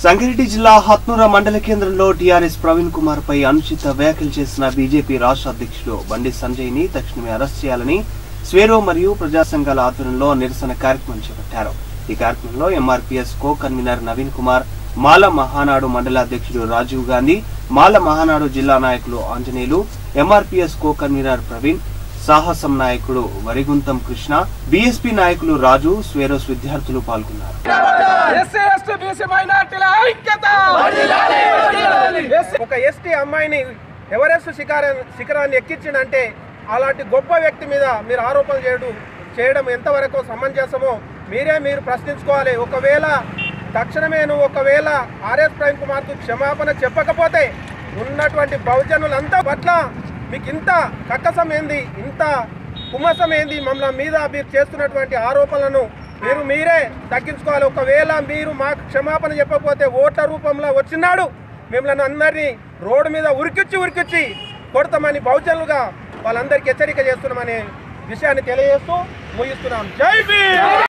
సంగారెడ్డి జిల్లా హత్నూర మండల కేంద్రంలో టీఆర్ఎస్ ప్రవీణ్ కుమార్ పై అనుచిత వ్యాఖ్యలు చేసిన బీజేపీ రాష్ట్ర అధ్యక్షుడు బండి సంజయ్ ని తక్షణమే అరెస్ట్ చేయాలని స్వేరో మరియు ప్రజా సంఘాల ఆధ్వర్యంలో నిరసన కార్యక్రమం చేపట్టారు ఈ కార్యక్రమంలో MRPS co convenor Naveen Kumar Mala Mahanadu మండల అధ్యక్షుడు రాజీవ్ గాంధీ మాల మహానాడు జిల్లా నాయకులు Anjaneyulu MRPS co convenor Praveen సాహసం నాయకుడు వరిగుంతం కృష్ణ బీఎస్పీ నాయకులు రాజు స్వేరోస్ విద్యార్థులు పాల్గొన్నారు ఎస్సీ ఎస్టీ బీసీ మైనార్టీల ఐక్యత ఎస్సీ- ఒక ఎస్టీ అమ్మాయిని ఎవరెస్ట్ శిఖర శిఖరాన్ని ఎక్కించిందంటే అలాంటి గొప్ప వ్యక్తి మీద మీరు ఆరోపణలు చేయడం చేయడం ఎంతవరకు సమంజసమో మీరే మీరు ప్రశ్నించుకోవాలి ఒకవేళ తక్షణమే నువ్వు ఒకవేళ ఆర్ఎస్ ప్రవీణ్ కుమార్కు క్షమాపణ చెప్పకపోతే ఉన్నటువంటి బహుజనులంతా పట్ల మీకు ఇంత కక్కసం ఏంది ఇంత కుమసం ఏంది మమ్మల్ని మీద మీరు చేస్తున్నటువంటి ఆరోపణలను మీరు మీరే తగ్గించుకోవాలి ఒకవేళ మీరు మాకు క్షమాపణ చెప్పకపోతే ఓట్ల రూపంలో వచ్చినాడు మిమ్మల్ని అందరినీ రోడ్డు మీద ఉరికిచ్చి ఉరికిచ్చి కొడతామని బహుజనులుగా వాళ్ళందరికీ హెచ్చరిక చేస్తున్నామనే విషయాన్ని తెలియజేస్తూ ముగిస్తున్నాం జై భీమ్